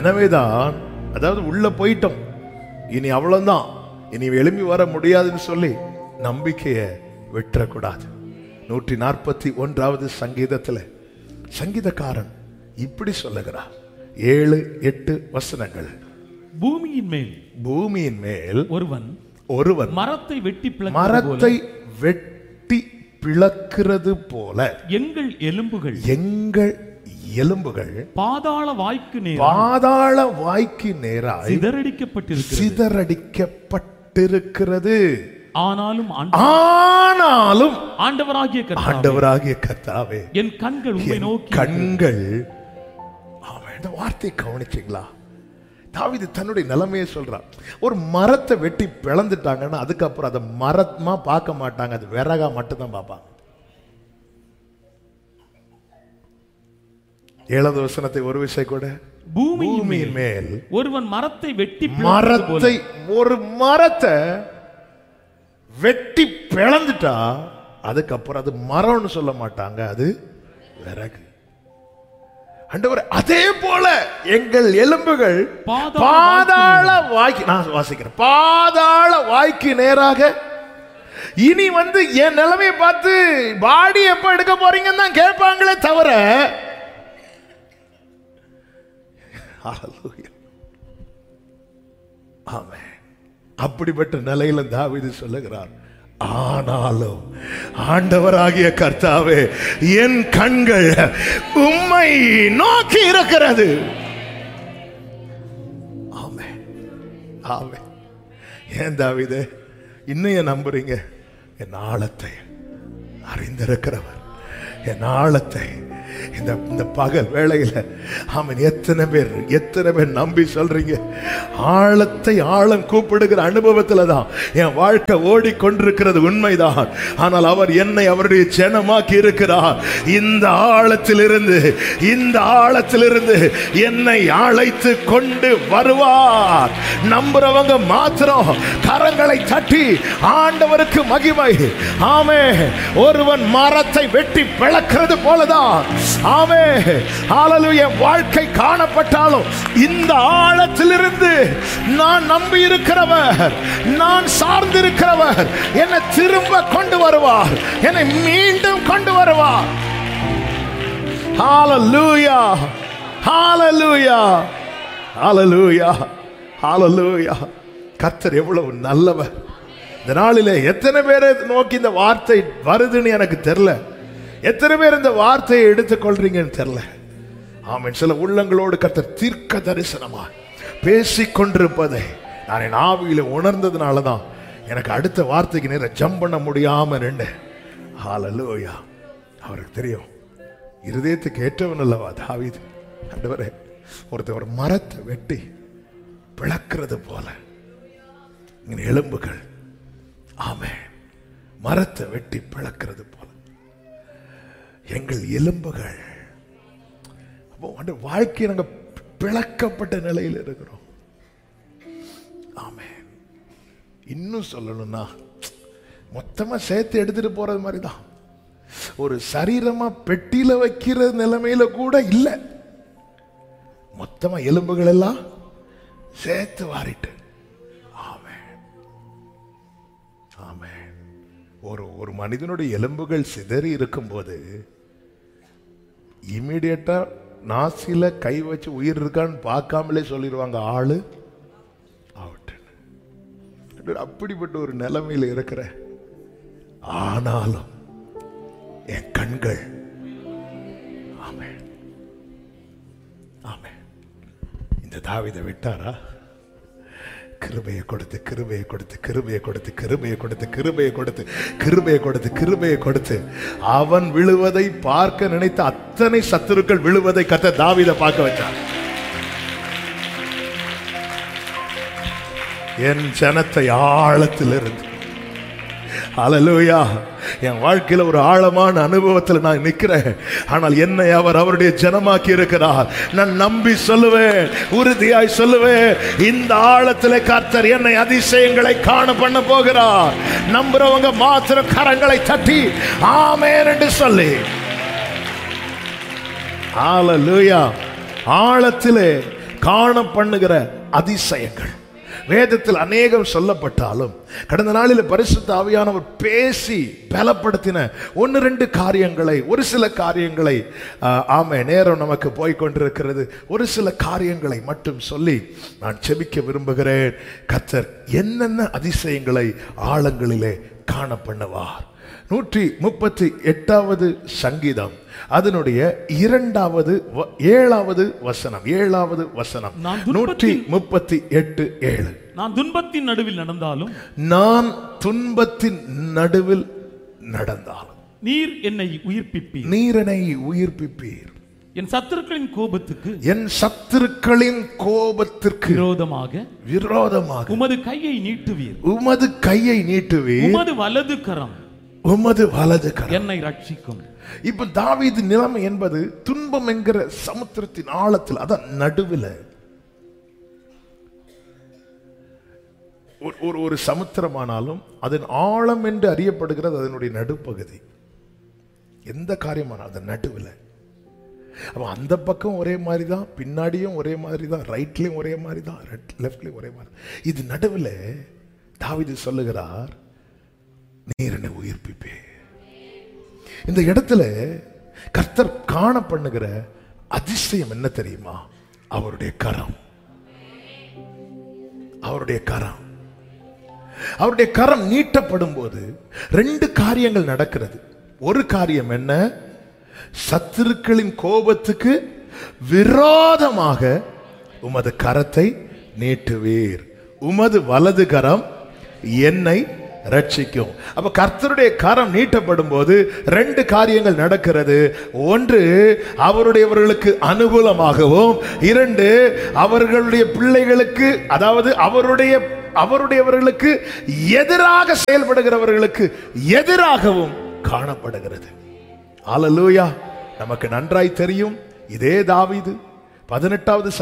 எனவேதான் அதாவது உள்ள போயிட்டோம் இனி அவ்வளவுதான் இனி எழும்பி வர முடியாதுன்னு சொல்லி நம்பிக்கையை விட்டுறக்கூடாது நூற்றி நாற்பத்தி ஒன்றாவது சங்கீதத்துல சங்கீதக்காரன் இப்படி சொல்லுகிறார் ஏழு எட்டு வசனங்கள் பூமியின் மேல் பூமியின் மேல் ஒருவன் ஒருவன் மரத்தை வெட்டி பிளக்கிறது போல மரத்தை வெட்டி பிளக்கிறது போல எங்கள் எலும்புகள் எங்கள் எலும்புகள் பாதாள வாய்க்கு நேர் பாதாள வாய்க்கு நேராய் சிதறடிக்கப்பட்டிருக்கிறது சிதறடிக்கப்பட்டிருக்கிறது ஆனாலும் ஆண்ட- ஆனாலும் ஆண்டவராகிய கர்த்தாவே ஆண்டவராகிய கர்த்தாவே என் கண்கள் உம்மை என் நோக்கி கண்கள் ஆமென். இந்த வார்த்தையை கவனிச்சீங்களா தாவீது தன்னுடைய நிலைமையை சொல்றான் ஒரு மரத்தை வெட்டி பிளந்துட்டாங்கன்னா அதுக்கப்புறம் அதை மரமா பார்க்க மாட்டாங்க அது விறகா மட்டும்தான் பார்ப்பாங்க ஏழாவது வசனத்தை ஒரு விஷயம் கூட பூமியின் பூமியின் மேல் மேல் ஒருவன் மரத்தை வெட்டி பிளக்கிறது போல மரத்தை ஒரு மரத்தை வெட்டி பிளந்துட்டா அதுக்கப்புறம் அது மரம்னு சொல்ல மாட்டாங்க அது விறகு ஆண்டவர் அதே போல எங்கள் எலும்புகள் பாதாள பாதாள வாய்க்கு நான் வாசிக்கிறேன் பாதாள வாய்க்கு நேராக இனி வந்து என் நிலைமையை பார்த்து பாடி எப்ப எடுக்க போறீங்கன்னு தான் கேட்பாங்களே தவிர Hallelujah. ஆமென் அப்படிப்பட்ட நிலையில தாவீது சொல்லுகிறார் ஆனாலும் ஆண்டவராகிய கர்த்தாவே என் கண்கள் உம்மை நோக்கி இருக்கிறது ஆமென் ஆமென் ஏன் தாவீதே இன்னும் ஏன் நம்புறீங்க என் ஆழத்தை அறிந்திருக்கிறவர் என் ஆழத்தை இந்த இந்த பகல் வேளையில ஆமென் எத்தனை பேர் எத்தனை பேர் நம்பி சொல்றீங்க ஆழத்தை ஆழம் கூப்பிடுகிற அனுபவத்துல தான் என் வாழ்க்கை ஓடிக்கொண்டிருக்கிறது உண்மைதான் ஆனால் அவர் என்னை அவருடைய ஜனமாக்கி இருக்கிறார் இந்த ஆழத்திலிருந்து இந்த ஆழத்திலிருந்து என்னை அழைத்து கொண்டு வருவார் நம்புறவங்க மாத்திரம் கரங்களை தட்டி ஆண்டவருக்கு மகிமை ஆமே ஒருவன் மரத்தை வெட்டி பிளக்கிறது போலதான் ஆமே ஹalleluya வாழ்க்கை காணப்பட்டாலும் இந்த ஆழத்திலிருந்து நான் நம்பி இருக்கிறவர் நான் சார்ந்திருக்கிறவர் என்னை திரும்ப கொண்டு வருவார் என்னை மீண்டும் கொண்டு வருவார் ஹalleluya ஹalleluya ஹalleluya ஹalleluya கர்த்தர் எவ்வளவு நல்லவர் இந்த நாளிலே எத்தனை பேரை நோக்கி இந்த வார்த்தை வருதுன்னு எனக்கு தெரியல எத்தனை பேர் இந்த வார்த்தையை எடுத்துக்கொள்றீங்கன்னு தெரியல ஆமென் சில உள்ளங்களோடு கர்த்தர் தீர்க்க தரிசனமா பேசிக் கொண்டிருப்பதை நான் என் ஆவியில உணர்ந்ததுனால தான் எனக்கு அடுத்த வார்த்தைக்கு நேரம் ஜம்ப் பண்ண முடியாம நின்றேன் ஹalleluya அவருக்கு தெரியும் இருதயத்துக்கு ஏற்றவன் அல்லவா தாவீது ஆண்டவரே ஒருத்தர் ஒரு மரத்தை வெட்டி பிளக்கிறது போல என் எலும்புகள் ஆமே மரத்தை வெட்டி பிளக்கிறது போல எங்கள் எலும்புகள் அப்போ வந்து வாழ்க்கை நாங்க பிளக்கப்பட்ட நிலையில் இருக்கிறோம் ஆமே இன்னும் சொல்லணும்னா மொத்தமா சேர்த்து எடுத்துட்டு போறது மாதிரி தான் ஒரு சரீரமா பெட்டியில வைக்கிற நிலைமையில கூட இல்லை மொத்தமா எலும்புகள் எல்லாம் சேர்த்து வாரிட்டு ஆமென் ஆமென் ஒரு ஒரு மனிதனுடைய எலும்புகள் சிதறி இருக்கும்போது இமீடியட்டா நாசில கை வச்சு உயிர் இருக்கான்னு பார்க்காமலே சொல்லிடுவாங்க ஆளு அவுட் அப்படிப்பட்ட ஒரு நிலைமையில இருக்கிற ஆனாலும் என் கண்கள் ஆமென் ஆமென் இந்த தாவிதை விட்டாரா கிருபையை கொடுத்து கிருபையை கொடுத்து கிருபையை கொடுத்து கிருபையை கொடுத்து கிருபையை கொடுத்து கிருபையை கொடுத்து கிருபையை கொடுத்து அவன் விழுவதை பார்க்க நினைத்த அத்தனை சத்துருக்கள் விழுவதை கத்த தாவிதை பார்க்க வச்சான் என் ஜனத்தை ஆழத்திலிருந்து அலலூயா என் வாழ்க்கையில ஒரு ஆழமான அனுபவத்தில் நான் நிற்கிறேன் ஆனால் என்னை அவர் அவருடைய ஜனமாக்கி இருக்கிறார் நான் நம்பி சொல்லுவேன் உறுதியாய் சொல்லுவேன் இந்த ஆழத்தில் கர்த்தர் என்னை அதிசயங்களை காண பண்ண போகிறார் நம்புறவங்க மாத்திரம் கரங்களை தட்டி ஆமேன் என்று சொல்லி ஆலலூயா ஆழத்திலே காண பண்ணுகிற அதிசயங்கள் வேதத்தில் அநேகம் சொல்லப்பட்டாலும் கடந்த நாளில் பரிசுத்த ஆவியானவர் பேசி பலப்படுத்தின ஒன்று ரெண்டு காரியங்களை ஒரு சில காரியங்களை ஆஹ், ஆமே நேரம் நமக்கு போய் கொண்டிருக்கிறது ஒரு சில காரியங்களை மட்டும் சொல்லி நான் செபிக்க விரும்புகிறேன் கத்தர் என்னென்ன அதிசயங்களை ஆழங்களிலே காண பண்ணுவார் நூற்றி முப்பத்தி எட்டாவது சங்கீதம் அதனுடைய இரண்டாவது வ- ஏழாவது வசனம் ஏழாவது வசனம் நான் நூற்றி துன்பத்தில் முப்பத்தி எட்டு ஏழு நான் துன்பத்தின் நடுவில் நடந்தாலும் நான் துன்பத்தின் நடுவில் நடந்தாலும் நீர் என்னை உயிர்ப்பிப்பீர் நீரனை உயிர்ப்பிப்பீர் என் சத்துருக்களின் கோபத்துக்கு என் சத்துருக்களின் கோபத்திற்கு விரோதமாக விரோதமாக உமது கையை நீட்டுவீர் உமது கையை நீட்டுவீர் உமது வலது கரம் உமது வலது கரம் என்னை ரட்சிக்கும் இப்ப தாவீது நிலைமை என்பது துன்பம் என்கிற சமுத்திரத்தின் ஆழத்தில் அதான் நடுவில் ஒரு- ஒரு ஒரு சமுத்திரமானாலும் அதன் ஆழம் என்று அறியப்படுகிறது அதனுடைய நடுப்பகுதி எந்த காரியமானாலும் அதன் நடுவில் அப்ப அந்த பக்கம் ஒரே மாதிரி தான் பின்னாடியும் ஒரே மாதிரி தான் ரைட்லயும் ஒரே மாதிரி தான் லெஃப்ட்லயும் ஒரே மாதிரி இது நடுவில் தாவீது சொல்லுகிறார் நீர் என்னை உயிர்ப்பிப்பே இந்த இடத்துல கர்த்தர் காண பண்ணுகிற அதிசயம் என்ன தெரியுமா அவருடைய கரம் அவருடைய கரம் அவருடைய கரம் நீட்டப்படும் போது ரெண்டு காரியங்கள் நடக்கிறது ஒரு காரியம் என்ன சத்துருக்களின் கோபத்துக்கு விரோதமாக உமது கரத்தை நீட்டுவீர் உமது வலது கரம் என்னை ரட்சிக்கும் அப்ப கர்த்தருடைய கரம் நீட்டப்படும் போது ரெண்டு காரியங்கள் நடக்கிறது ஒன்று அவருடையவர்களுக்கு அனுகூலமாகவும் இரண்டு அவர்களுடைய பிள்ளைகளுக்கு அதாவது அவருடைய அவருடையவர்களுக்கு எதிராக செயல்படுகிறவர்களுக்கு எதிராகவும் காணப்படுகிறது அல்லேலூயா நமக்கு நன்றாய் தெரியும் இதே தாவீது பதினெட்டாவது